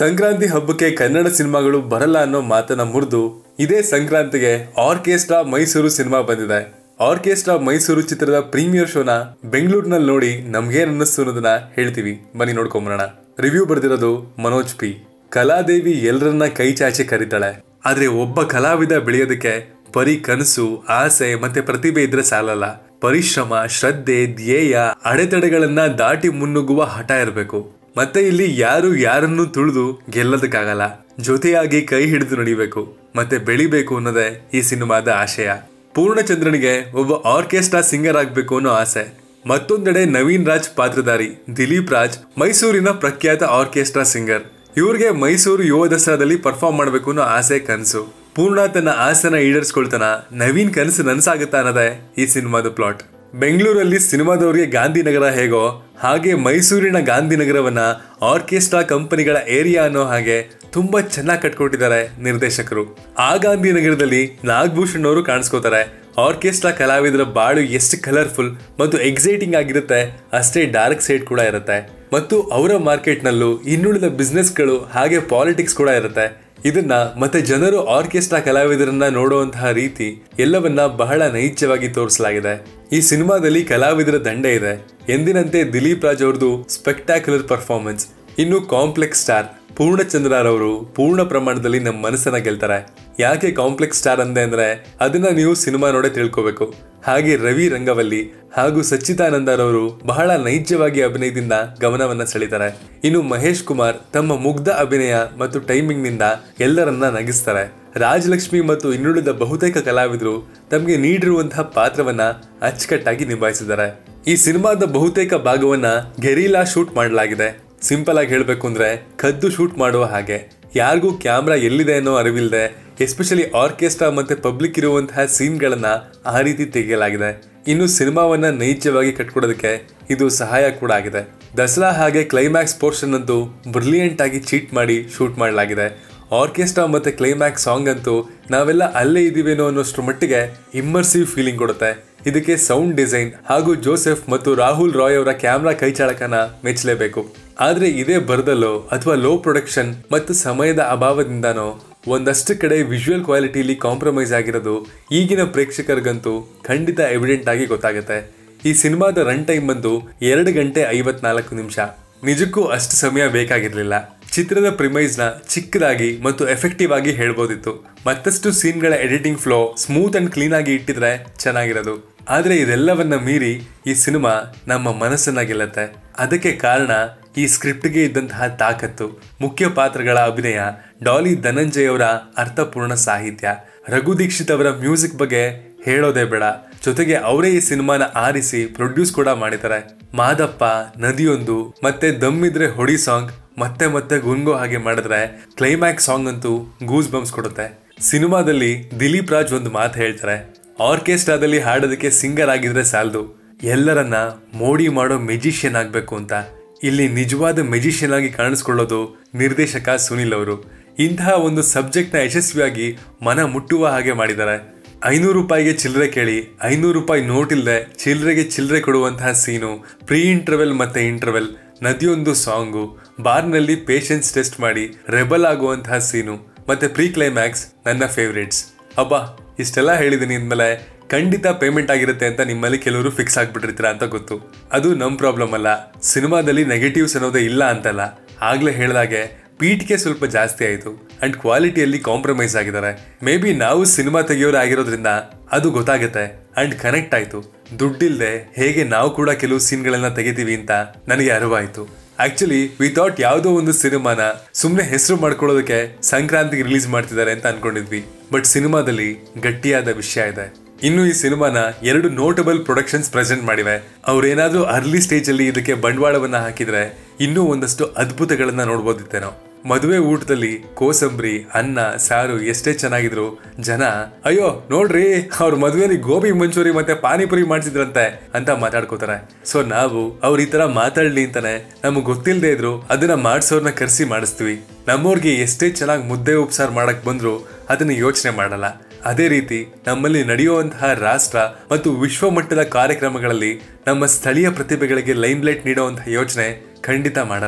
ಸಂಕ್ರಾಂತಿ ಹಬ್ಬಕ್ಕೆ ಕನ್ನಡ ಸಿನಿಮಾಗಳು ಬರಲ್ಲ ಅನ್ನೋ ಮಾತನ್ನ ಮುರಿದು ಇದೇ ಸಂಕ್ರಾಂತಿಗೆ ಆರ್ಕೆಸ್ಟ್ರಾ ಮೈಸೂರು ಸಿನಿಮಾ ಬಂದಿದೆ ಆರ್ಕೆಸ್ಟ್ರಾ ಮೈಸೂರು ಚಿತ್ರದ ಪ್ರೀಮಿಯರ್ ಶೋನ ಬೆಂಗಳೂರಿನಲ್ಲಿ ನೋಡಿ ನಮ್ಗೇನ್ ಅನ್ನಿಸ್ತು ಅನ್ನೋದನ್ನ ಹೇಳ್ತೀವಿ ಬನ್ನಿ ನೋಡ್ಕೊಂಬರೋಣ ರಿವ್ಯೂ ಬರ್ದಿರೋದು ಮನೋಜ್ ಪಿ ಕಲಾದೇವಿ ಎಲ್ಲರನ್ನ ಕೈ ಚಾಚಿ ಕರೀತಾಳೆ ಆದ್ರೆ ಒಬ್ಬ ಕಲಾವಿದ ಬೆಳೆಯೋದಕ್ಕೆ ಬರೀ ಕನಸು ಆಸೆ ಮತ್ತೆ ಪ್ರತಿಭೆ ಇದ್ರೆ ಸಾಲಲ್ಲ ಪರಿಶ್ರಮ ಶ್ರದ್ಧೆ ಧ್ಯೇಯ ಅಡೆತಡೆಗಳನ್ನ ದಾಟಿ ಮುನ್ನುಗ್ಗುವ ಹಠ ಇರಬೇಕು ಮತ್ತೆ ಇಲ್ಲಿ ಯಾರು ಯಾರನ್ನು ತುಳಿದು ಗೆಲ್ಲದಕ್ಕಾಗಲ್ಲ ಜೊತೆಯಾಗಿ ಕೈ ಹಿಡಿದು ನಡಿಬೇಕು ಮತ್ತೆ ಬೆಳಿಬೇಕು ಅನ್ನೋದೇ ಈ ಸಿನಿಮಾದ ಆಶಯ ಪೂರ್ಣಚಂದ್ರನಿಗೆ ಒಬ್ಬ ಆರ್ಕೆಸ್ಟ್ರಾ ಸಿಂಗರ್ ಆಗ್ಬೇಕು ಅನ್ನೋ ಆಸೆ ಮತ್ತೊಂದೆಡೆ ನವೀನ್ ರಾಜ್ ಪಾತ್ರಧಾರಿ ದಿಲೀಪ್ ರಾಜ್ ಮೈಸೂರಿನ ಪ್ರಖ್ಯಾತ ಆರ್ಕೆಸ್ಟ್ರಾ ಸಿಂಗರ್ ಇವ್ರಿಗೆ ಮೈಸೂರು ಯುವ ದಸರಾದಲ್ಲಿ ಪರ್ಫಾರ್ಮ್ ಮಾಡಬೇಕು ಅನ್ನೋ ಆಸೆ ಕನಸು ಪೂರ್ಣ ತನ್ನ ಆಸೆನ ಈಡೇರಿಸ್ಕೊಳ್ತಾನ ನವೀನ್ ಕನಸು ನನ್ಸಾಗುತ್ತಾ ಅನ್ನೋದೇ ಈ ಸಿನಿಮಾದ ಪ್ಲಾಟ್ ಬೆಂಗಳೂರಲ್ಲಿ ಸಿನಿಮಾದವರಿಗೆ ಗಾಂಧಿನಗರ ಹೇಗೋ ಹಾಗೆ ಮೈಸೂರಿನ ಗಾಂಧಿನಗರವನ್ನ ಆರ್ಕೆಸ್ಟ್ರಾ ಕಂಪನಿಗಳ ಏರಿಯಾ ಅನ್ನೋ ಹಾಗೆ ತುಂಬಾ ಚೆನ್ನಾಗಿ ಕಟ್ಕೊಟ್ಟಿದ್ದಾರೆ ನಿರ್ದೇಶಕರು ಆ ಗಾಂಧಿನಗರದಲ್ಲಿ ನಾಗಭೂಷಣ್ ಅವರು ಕಾಣಿಸ್ಕೋತಾರೆ ಆರ್ಕೆಸ್ಟ್ರಾ ಕಲಾವಿದರ ಬಾಳು ಎಷ್ಟು ಕಲರ್ಫುಲ್ ಮತ್ತು ಎಕ್ಸೈಟಿಂಗ್ ಆಗಿರುತ್ತೆ ಅಷ್ಟೇ ಡಾರ್ಕ್ ಸೈಡ್ ಕೂಡ ಇರುತ್ತೆ ಮತ್ತು ಅವರ ಮಾರ್ಕೆಟ್ನಲ್ಲೂ ಇನ್ನುಳಿದ ಬಿಸ್ನೆಸ್ಗಳು ಹಾಗೆ ಪಾಲಿಟಿಕ್ಸ್ ಕೂಡ ಇರುತ್ತೆ ಇದನ್ನ ಮತ್ತೆ ಜನರು ಆರ್ಕೆಸ್ಟ್ರಾ ಕಲಾವಿದರನ್ನ ನೋಡುವಂತಹ ರೀತಿ ಎಲ್ಲವನ್ನ ಬಹಳ ನೈಜವಾಗಿ ತೋರಿಸಲಾಗಿದೆ ಈ ಸಿನಿಮಾದಲ್ಲಿ ಕಲಾವಿದರ ದಂಡೆ ಇದೆ ಎಂದಿನಂತೆ ದಿಲೀಪ್ ರಾಜ್ ಅವ್ರದ್ದು ಸ್ಪೆಕ್ಟಾಕ್ಯುಲರ್ ಪರ್ಫಾರ್ಮೆನ್ಸ್ ಇನ್ನು ಕಾಂಪ್ಲೆಕ್ಸ್ ಸ್ಟಾರ್ ಪೂರ್ಣಚಂದ್ರರವರು ಪೂರ್ಣ ಪ್ರಮಾಣದಲ್ಲಿ ನಮ್ಮ ಮನಸ್ಸನ್ನ ಗೆಲ್ತಾರೆ ಯಾಕೆ ಕಾಂಪ್ಲೆಕ್ಸ್ ಸ್ಟಾರ್ ಅಂದೆ ಅಂದ್ರೆ ಅದನ್ನ ನೀವು ಸಿನಿಮಾ ನೋಡೇ ತಿಳ್ಕೋಬೇಕು ಹಾಗೆ ರವಿ ರಂಗವಲ್ಲಿ ಹಾಗೂ ಸಚ್ಚಿದಾನಂದರವರು ಬಹಳ ನೈಜವಾಗಿ ಅಭಿನಯದಿಂದ ಗಮನವನ್ನ ಸೆಳೀತಾರೆ ಇನ್ನು ಮಹೇಶ್ ಕುಮಾರ್ ತಮ್ಮ ಮುಗ್ಧ ಅಭಿನಯ ಮತ್ತು ಟೈಮಿಂಗ್ ನಿಂದ ಎಲ್ಲರನ್ನ ನಗಿಸ್ತಾರೆ ರಾಜಲಕ್ಷ್ಮಿ ಮತ್ತು ಇನ್ನುಳಿದ ಬಹುತೇಕ ಕಲಾವಿದರು ತಮಗೆ ನೀಡಿರುವಂತಹ ಪಾತ್ರವನ್ನ ಅಚ್ಚುಕಟ್ಟಾಗಿ ನಿಭಾಯಿಸಿದ್ದಾರೆ ಈ ಸಿನಿಮಾದ ಬಹುತೇಕ ಭಾಗವನ್ನ ಗೆರಿಲಾ ಶೂಟ್ ಮಾಡಲಾಗಿದೆ ಸಿಂಪಲ್ ಆಗಿ ಹೇಳಬೇಕು ಅಂದ್ರೆ ಕದ್ದು ಶೂಟ್ ಮಾಡುವ ಹಾಗೆ ಯಾರಿಗೂ ಕ್ಯಾಮ್ರಾ ಎಲ್ಲಿದೆ ಅನ್ನೋ ಅರಿವಿಲ್ಲದೆ ಎಸ್ಪೆಷಲಿ ಆರ್ಕೆಸ್ಟ್ರಾ ಮತ್ತೆ ಪಬ್ಲಿಕ್ ಇರುವಂತಹ ಸೀನ್ಗಳನ್ನ ಆ ರೀತಿ ತೆಗೆಯಲಾಗಿದೆ ಇನ್ನು ಸಿನಿಮಾವನ್ನ ನೈಜವಾಗಿ ಕಟ್ಕೊಡೋದಕ್ಕೆ ಇದು ಸಹಾಯ ಕೂಡ ಆಗಿದೆ ದಸರಾ ಹಾಗೆ ಕ್ಲೈಮ್ಯಾಕ್ಸ್ ಪೋರ್ಷನ್ ಅಂತೂ ಬ್ರಿಲಿಯಂಟ್ ಆಗಿ ಚೀಟ್ ಮಾಡಿ ಶೂಟ್ ಮಾಡಲಾಗಿದೆ ಆರ್ಕೆಸ್ಟ್ರಾ ಮತ್ತೆ ಕ್ಲೈಮ್ಯಾಕ್ಸ್ ಸಾಂಗ್ ಅಂತೂ ನಾವೆಲ್ಲ ಅಲ್ಲೇ ಇದೀವೇನೋ ಅನ್ನೋಷ್ಟ್ರ ಮಟ್ಟಿಗೆ ಇಮ್ಮರ್ಸಿವ್ ಫೀಲಿಂಗ್ ಕೊಡುತ್ತೆ ಇದಕ್ಕೆ ಸೌಂಡ್ ಡಿಸೈನ್ ಹಾಗೂ ಜೋಸೆಫ್ ಮತ್ತು ರಾಹುಲ್ ರಾಯ್ ಅವರ ಕ್ಯಾಮ್ರಾ ಕೈಚಾಳಕನ ಮೆಚ್ಚಲೇಬೇಕು ಆದ್ರೆ ಇದೇ ಬರದಲ್ಲೋ ಅಥವಾ ಲೋ ಪ್ರೊಡಕ್ಷನ್ ಮತ್ತು ಸಮಯದ ಅಭಾವದಿಂದನೋ ಒಂದಷ್ಟು ಕಡೆ ವಿಜುವಲ್ ಕ್ವಾಲಿಟಿಲಿ ಕಾಂಪ್ರಮೈಸ್ ಆಗಿರೋದು ಈಗಿನ ಪ್ರೇಕ್ಷಕರಿಗಂತೂ ಖಂಡಿತ ಎವಿಡೆಂಟ್ ಆಗಿ ಗೊತ್ತಾಗುತ್ತೆ ಈ ಸಿನಿಮಾದ ರನ್ ಟೈಮ್ ಬಂದು ಎರಡು ಗಂಟೆ ಐವತ್ನಾಲ್ಕು ನಿಮಿಷ ನಿಜಕ್ಕೂ ಅಷ್ಟು ಸಮಯ ಬೇಕಾಗಿರ್ಲಿಲ್ಲ ಚಿತ್ರದ ಪ್ರಿಮೈಸ್ ನ ಚಿಕ್ಕದಾಗಿ ಮತ್ತು ಎಫೆಕ್ಟಿವ್ ಆಗಿ ಹೇಳ್ಬೋದಿತ್ತು ಮತ್ತಷ್ಟು ಸೀನ್ಗಳ editing flow smooth and clean ಆಗಿ ಇಟ್ಟಿದ್ರೆ ಚೆನ್ನಾಗಿರೋದು ಆದ್ರೆ ಇದೆಲ್ಲವನ್ನ ಮೀರಿ ಈ ಸಿನಿಮಾ ನಮ್ಮ ಮನಸ್ಸನ್ನ ಗೆಲ್ಲತ್ತೆ ಅದಕ್ಕೆ ಕಾರಣ ಈ ಸ್ಕ್ರಿಪ್ಟ್ಗೆ ಇದ್ದಂತಹ ತಾಕತ್ತು ಮುಖ್ಯ ಪಾತ್ರಗಳ ಅಭಿನಯ ಡಾಲಿ ಧನಂಜಯ್ ಅವರ ಅರ್ಥಪೂರ್ಣ ಸಾಹಿತ್ಯ ರಘು ದೀಕ್ಷಿತ್ ಅವರ ಮ್ಯೂಸಿಕ್ ಬಗ್ಗೆ ಹೇಳೋದೇ ಬೇಡ ಜೊತೆಗೆ ಅವರೇ ಈ ಸಿನಿಮಾನ ಆರಿಸಿ ಪ್ರೊಡ್ಯೂಸ್ ಕೂಡ ಮಾಡಿದ್ದಾರೆ ಮಾದಪ್ಪ ನದಿಯೊಂದು ಮತ್ತೆ ದಮ್ಮಿದ್ರೆ ಹೊಡಿ ಸಾಂಗ್ ಮತ್ತೆ ಮತ್ತೆ ಗುನ್ಗೋ ಹಾಗೆ ಮಾಡಿದ್ರೆ ಕ್ಲೈಮ್ಯಾಕ್ಸ್ ಸಾಂಗ್ ಅಂತೂ ಗೂಸ್ ಬಂಪ್ಸ್ ಕೊಡುತ್ತೆ ಸಿನಿಮಾದಲ್ಲಿ ದಿಲೀಪ್ ರಾಜ್ ಒಂದು ಮಾತು ಹೇಳ್ತಾರೆ ಆರ್ಕೆಸ್ಟ್ರಾದಲ್ಲಿ ಹಾಡೋದಕ್ಕೆ ಸಿಂಗರ್ ಆಗಿದ್ರೆ ಸಾಲದು ಎಲ್ಲರನ್ನ ಮೋಡಿ ಮಾಡೋ ಮೆಜಿಷಿಯನ್ ಆಗ್ಬೇಕು ಅಂತ ಇಲ್ಲಿ ನಿಜವಾದ ಮೆಜಿಷಿಯನ್ ಆಗಿ ಕಾಣಿಸ್ಕೊಳ್ಳೋದು ನಿರ್ದೇಶಕ ಸುನಿಲ್ ಅವರು ಇಂತಹ ಒಂದು ಸಬ್ಜೆಕ್ಟ್ನ ಯಶಸ್ವಿಯಾಗಿ ಮನ ಮುಟ್ಟುವ ಹಾಗೆ ಮಾಡಿದ್ದಾರೆ ಐನೂರು ರೂಪಾಯಿಗೆ ಚಿಲ್ಲರೆ ಕೇಳಿ ಐನೂರು ರೂಪಾಯಿ ನೋಟ್ ಇಲ್ಲದೆ ಚಿಲ್ಲರೆಗೆ ಚಿಲ್ಲರೆ ಕೊಡುವಂತಹ ಸೀನು ಪ್ರೀ ಇಂಟರ್ವೆಲ್ ಮತ್ತೆ ಇಂಟರ್ವೆಲ್ ನದಿಯೊಂದು ಸಾಂಗು ಬಾರ್ನಲ್ಲಿ ಪೇಷನ್ಸ್ ಟೆಸ್ಟ್ ಮಾಡಿ ರೆಬಲ್ ಆಗುವಂತಹ ಸೀನು ಮತ್ತೆ ಪ್ರೀ ಕ್ಲೈಮ್ಯಾಕ್ಸ್ ನನ್ನ ಫೇವ್ರೇಟ್ಸ್ ಅಬ್ಬಾ ಇಷ್ಟೆಲ್ಲ ಹೇಳಿದ್ದೀನಿ ಅಂದಮೇಲೆ ಖಂಡಿತ ಪೇಮೆಂಟ್ ಆಗಿರುತ್ತೆ ಅಂತ ನಿಮ್ಮಲ್ಲಿ ಕೆಲವರು ಫಿಕ್ಸ್ ಆಗ್ಬಿಟ್ಟಿರ್ತೀರ ಅಂತ ಗೊತ್ತು ಅದು ನಮ್ ಪ್ರಾಬ್ಲಮ್ ಅಲ್ಲ ಸಿನಿಮಾದಲ್ಲಿ ನೆಗೆಟಿವ್ಸ್ ಅನ್ನೋದೇ ಇಲ್ಲ ಅಂತಲ್ಲ ಆಗ್ಲೇ ಹೇಳ್ದಾಗೆ ಪೀಠಿಗೆ ಸ್ವಲ್ಪ ಜಾಸ್ತಿ ಆಯಿತು ಅಂಡ್ ಕ್ವಾಲಿಟಿಯಲ್ಲಿ ಕಾಂಪ್ರಮೈಸ್ ಆಗಿದ್ದಾರೆ ಮೇ ಬಿ ನಾವು ಸಿನಿಮಾ ತೆಗಿಯೋರು ಆಗಿರೋದ್ರಿಂದ ಅದು ಗೊತ್ತಾಗುತ್ತೆ ಅಂಡ್ ಕನೆಕ್ಟ್ ಆಯ್ತು ದುಡ್ಡಿಲ್ದೆ ಹೇಗೆ ನಾವು ಕೂಡ ಕೆಲವು ಸೀನ್ಗಳನ್ನ ತೆಗಿತೀವಿ ಅಂತ ನನಗೆ ಅರಿವಾಯ್ತು ಆಕ್ಚುಲಿ ವಿ ಥಾಟ್ ಯಾವುದೋ ಒಂದು ಸಿನಿಮಾನ ಸುಮ್ಮನೆ ಹೆಸರು ಮಾಡ್ಕೊಳ್ಳೋದಕ್ಕೆ ಸಂಕ್ರಾಂತಿಗೆ ರಿಲೀಸ್ ಮಾಡ್ತಿದ್ದಾರೆ ಅಂತ ಅನ್ಕೊಂಡಿದ್ವಿ ಬಟ್ ಸಿನಿಮಾದಲ್ಲಿ ಗಟ್ಟಿಯಾದ ವಿಷಯ ಇದೆ ಇನ್ನು ಈ ಸಿನಿಮಾನ ಎರಡು ನೋಟಬಲ್ ಪ್ರೊಡಕ್ಷನ್ಸ್ ಪ್ರೆಸೆಂಟ್ ಮಾಡಿವೆ ಅವ್ರೇನಾದ್ರೂ ಅರ್ಲಿ ಸ್ಟೇಜ್ ಅಲ್ಲಿ ಇದಕ್ಕೆ ಬಂಡವಾಳವನ್ನ ಹಾಕಿದ್ರೆ ಇನ್ನೂ ಒಂದಷ್ಟು ಅದ್ಭುತಗಳನ್ನ ನೋಡ್ಬೋದಿತ್ತೇನೋ ಮದುವೆ ಊಟದಲ್ಲಿ ಕೋಸಂಬರಿ ಅನ್ನ ಸಾರು ಎಷ್ಟೇ ಚೆನ್ನಾಗಿದ್ರು ಜನ ಅಯ್ಯೋ ನೋಡ್ರಿ ಅವ್ರ ಮದುವೆಲಿ ಗೋಬಿ ಮಂಚೂರಿ ಮತ್ತೆ ಪಾನಿಪುರಿ ಮಾಡ್ಸಿದ್ರಂತೆ ಅಂತ ಮಾತಾಡ್ಕೋತಾರೆ ಸೊ ನಾವು ಅವ್ರ ಈ ತರ ಮಾತಾಡ್ಲಿ ಅಂತಾನೆ ನಮಗ್ ಗೊತ್ತಿಲ್ಲದೆ ಇದ್ರು ಅದನ್ನ ಮಾಡ್ಸೋರ್ನ ಕರ್ಸಿ ಮಾಡಿಸ್ತೀವಿ ನಮ್ಮವ್ರಿಗೆ ಎಷ್ಟೇ ಚೆನ್ನಾಗಿ ಮುದ್ದೆ ಉಪ್ಸಾರು ಮಾಡಕ್ ಬಂದ್ರು ಅದನ್ನ ಯೋಚನೆ ಮಾಡಲ್ಲ ಅದೇ ರೀತಿ ನಮ್ಮಲ್ಲಿ ನಡೆಯುವಂತಹ ರಾಷ್ಟ್ರ ಮತ್ತು ವಿಶ್ವ ಮಟ್ಟದ ಕಾರ್ಯಕ್ರಮಗಳಲ್ಲಿ ನಮ್ಮ ಸ್ಥಳೀಯ ಪ್ರತಿಭೆಗಳಿಗೆ ಲೈಮ್ಲೈಟ್ ನೀಡುವಂತಹ ಯೋಚನೆ ಖಂಡಿತ ಮಾಡಲ್ಲ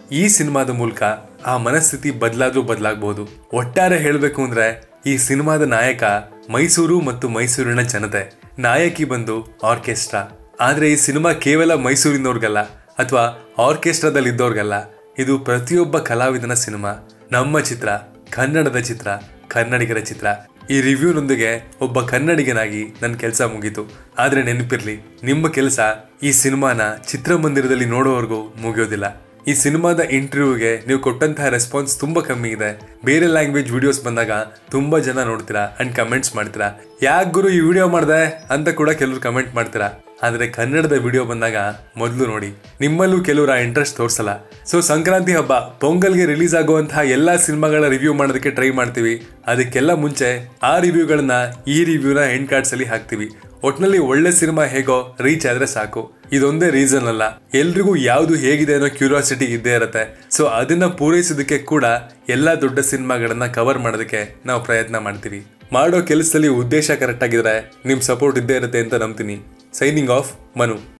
ಈ ಸಿನಿಮಾದ ಮೂಲಕ ಆ ಮನಸ್ಥಿತಿ ಬದಲಾದ್ರೂ ಬದಲಾಗಬಹುದು ಒಟ್ಟಾರೆ ಹೇಳಬೇಕು ಅಂದ್ರೆ ಈ ಸಿನಿಮಾದ ನಾಯಕ ಮೈಸೂರು ಮತ್ತು ಮೈಸೂರಿನ ಜನತೆ ನಾಯಕಿ ಬಂದು ಆರ್ಕೆಸ್ಟ್ರಾ ಆದ್ರೆ ಈ ಸಿನಿಮಾ ಕೇವಲ ಮೈಸೂರಿನವ್ರಿಗಲ್ಲ ಅಥವಾ ಆರ್ಕೆಸ್ಟ್ರಾದಲ್ಲಿ ಇದ್ದವ್ರಿಗಲ್ಲ ಇದು ಪ್ರತಿಯೊಬ್ಬ ಕಲಾವಿದನ ಸಿನಿಮಾ ನಮ್ಮ ಚಿತ್ರ ಕನ್ನಡದ ಚಿತ್ರ ಕನ್ನಡಿಗರ ಚಿತ್ರ ಈ ರಿವ್ಯೂನೊಂದಿಗೆ ಒಬ್ಬ ಕನ್ನಡಿಗನಾಗಿ ನನ್ನ ಕೆಲಸ ಮುಗೀತು ಆದ್ರೆ ನೆನಪಿರ್ಲಿ ನಿಮ್ಮ ಕೆಲಸ ಈ ಸಿನಿಮಾನ ಚಿತ್ರಮಂದಿರದಲ್ಲಿ ನೋಡೋವರೆಗೂ ಮುಗಿಯೋದಿಲ್ಲ ಈ ಸಿನಿಮಾದ ಇಂಟರ್ವ್ಯೂಗೆ ನೀವು ಕೊಟ್ಟಂತಹ ರೆಸ್ಪಾನ್ಸ್ ತುಂಬಾ ಕಮ್ಮಿ ಇದೆ ಬೇರೆ ಲ್ಯಾಂಗ್ವೇಜ್ ವಿಡಿಯೋಸ್ ಬಂದಾಗ ತುಂಬಾ ಜನ ನೋಡ್ತೀರಾ ಅಂಡ್ ಕಮೆಂಟ್ಸ್ ಮಾಡ್ತೀರಾ ಯಾಕೆ ಗುರು ಈ ವಿಡಿಯೋ ಮಾಡ್ದೆ ಅಂತ ಕೂಡ ಕೆಲವರು ಕಮೆಂಟ್ ಮಾಡ್ತೀರಾ ಆದ್ರೆ ಕನ್ನಡದ ವಿಡಿಯೋ ಬಂದಾಗ ಮೊದಲು ನೋಡಿ ನಿಮ್ಮಲ್ಲೂ ಕೆಲವರು ಆ ಇಂಟ್ರೆಸ್ಟ್ ತೋರಿಸಲ್ಲ ಸೊ ಸಂಕ್ರಾಂತಿ ಹಬ್ಬ ಪೊಂಗಲ್ಗೆ ರಿಲೀಸ್ ಆಗುವಂತಹ ಎಲ್ಲಾ ಸಿನಿಮಾಗಳ ರಿವ್ಯೂ ಮಾಡೋದಕ್ಕೆ ಟ್ರೈ ಮಾಡ್ತೀವಿ ಅದಕ್ಕೆಲ್ಲ ಮುಂಚೆ ಆ ರಿವ್ಯೂಗಳನ್ನ ಈ ರಿವ್ಯೂನ ಎಂಡ್ ಕಾರ್ಡ್ಸ್ ಅಲ್ಲಿ ಹಾಕ್ತಿವಿ ಒಟ್ನಲ್ಲಿ ಒಳ್ಳೆ ಸಿನಿಮಾ ಹೇಗೋ ರೀಚ್ ಆದ್ರೆ ಸಾಕು ಇದೊಂದೇ ರೀಸನ್ ಅಲ್ಲ ಎಲ್ರಿಗೂ ಯಾವ್ದು ಹೇಗಿದೆ ಅನ್ನೋ ಕ್ಯೂರಿಯಾಸಿಟಿ ಇದ್ದೇ ಇರುತ್ತೆ ಸೊ ಅದನ್ನ ಪೂರೈಸೋದಕ್ಕೆ ಕೂಡ ಎಲ್ಲಾ ದೊಡ್ಡ ಸಿನಿಮಾಗಳನ್ನ ಕವರ್ ಮಾಡೋದಕ್ಕೆ ನಾವು ಪ್ರಯತ್ನ ಮಾಡ್ತೀವಿ ಮಾಡೋ ಕೆಲಸದಲ್ಲಿ ಉದ್ದೇಶ ಕರೆಕ್ಟ್ ಆಗಿದ್ರೆ ನಿಮ್ ಸಪೋರ್ಟ್ ಇದ್ದೇ ಇರುತ್ತೆ ಅಂತ ನಂಬ್ತೀನಿ ಸೈನಿಂಗ್ ಆಫ್ ಮನು